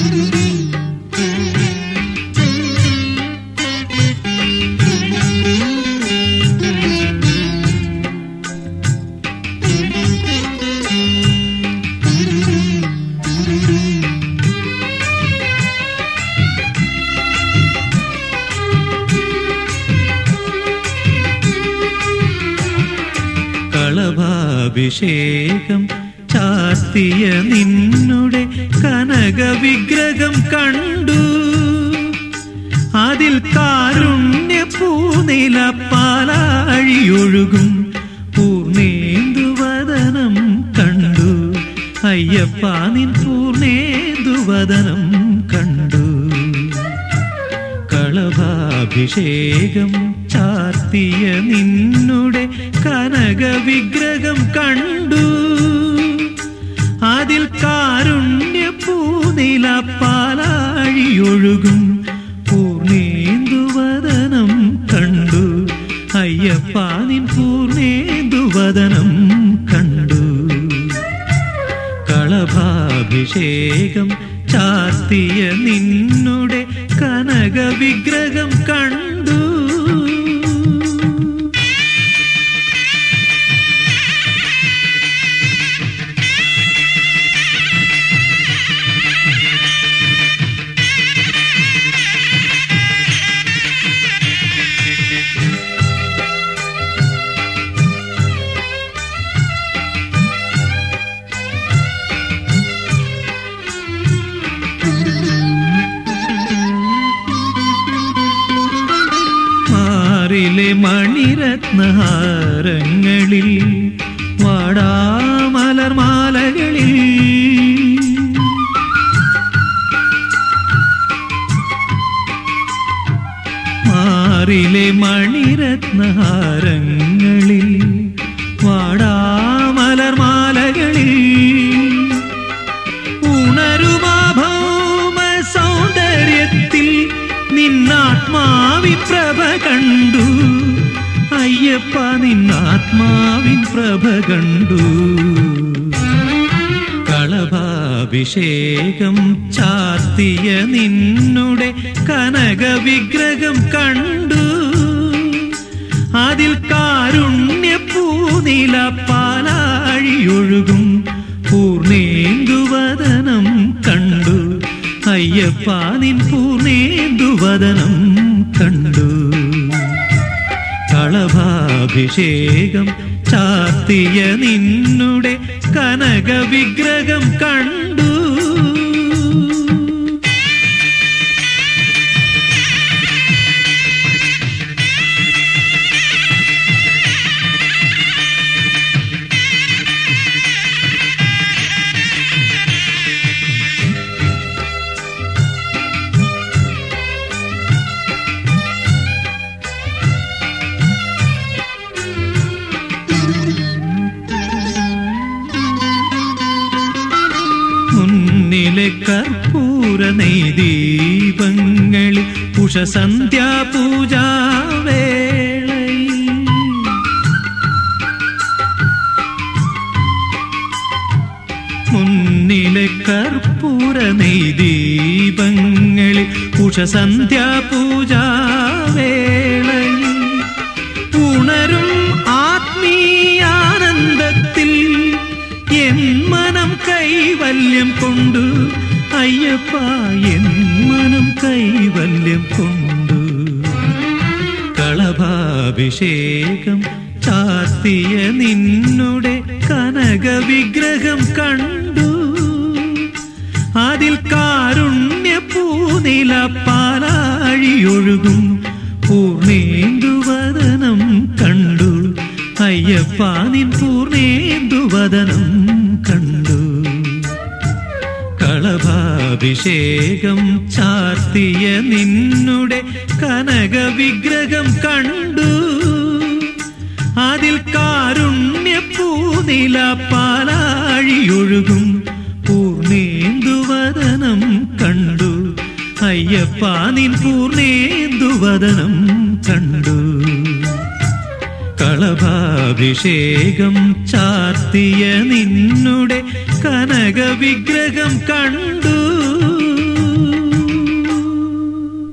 കളഭാഭിഷേകം ചാർത്തിയ നിന്നുടെ കനക വിഗ്രഹം കണ്ടു അതിൽ കാരുണ്യ പൂനില പാലാഴിയൊഴുകും പൂർണേന്ദുവദനം കണ്ടു അയ്യപ്പ നിൻ പൂർണേന്ദുവദനം കണ്ടു കളഭാഭിഷേകം ചാർത്തിയ നിന്നുടെ കനക വിഗ്രഹം കണ്ടു അതിൽ കാരുണ്യ പൂനില പാലാഴിയൊഴുകും പൂർണേന്ദുവദനം കണ്ടു അയ്യപ്പ നിൻ പൂർണേന്ദുവദനം കണ്ടു കളഭാഭിഷേകം ചാർത്തിയ നിന്നുടെ കനക വിഗ്രഹം കണ്ടു മാറിലെ മണിരത്നഹാരങ്ങളിൽ വാടാമലർ മാലകളിൽ മാറിലെ മണിരത്നഹാരങ്ങളിൽ വാടാമലർ മാലകളിൽ ഉണരുമാ ഭൗമ സൗന്ദര്യത്തിൽ നിന്നാത്മാവിൻ പ്രഭ കണ്ടു അയ്യപ്പ നിന്നാത്മാവിൻ പ്രഭ കണ്ടു കളഭാഭിഷേകം ചാർത്തിയ നിന്നുടെ കനക വിഗ്രഹം കണ്ടു അതിൽ കാരുണ്യ പൂനില പാലാഴിയൊഴുകും പൂർണേന്ദുവദനം കണ്ടു അയ്യപ്പ നിൻ പൂർണേന്ദുവദനം കണ്ടു കളഭാഭിഷേകം ചാർത്തിയ നിന്നുടെ കനക വിഗ്രഹം കണ്ടു മുന്നിലെ കർപ്പൂര നെയ്ദീപങ്ങളിൽ ഉഷസന്ധ്യാ പൂജാവേളയിൽ മുന്നിലെ കർപ്പൂര നെയ്ദീപങ്ങളിൽ ഉഷസന്ധ്യാ പൂജാവേളയിൽ ഉണരും ആത്മീയാനന്ദത്തിൽ എൻ മനം കൈവല്യം കൊണ്ടു അയ്യപ്പ എൻ മനം കൈവല്യം കൊണ്ടു കളഭാഭിഷേകം ചാർത്തിയ നിന്നുടെ കനക വിഗ്രഹം കണ്ടു അതിൽ കാരുണ്യ പൂനില പാലാഴിയൊഴുകും പൂർണേന്ദുവദനം കണ്ടു അയ്യപ്പ നിൻ പൂർണേന്ദുവദനം കണ്ടു കളഭാഭിഷേകം ചാർത്തിയ നിന്നുടെ കനക വിഗ്രഹം കണ്ടു അതിൽ കാരുണ്യ പൂനില പാലാഴിയൊഴുകും പൂർണേന്ദുവദനം കണ്ടു അയ്യപ്പ നിൻ പൂർണേന്ദുവദനം കണ്ടു കളഭാഭിഷേകം ചാർത്തിയ നിന്നുടെ കനക വിഗ്രഹം കണ്ടു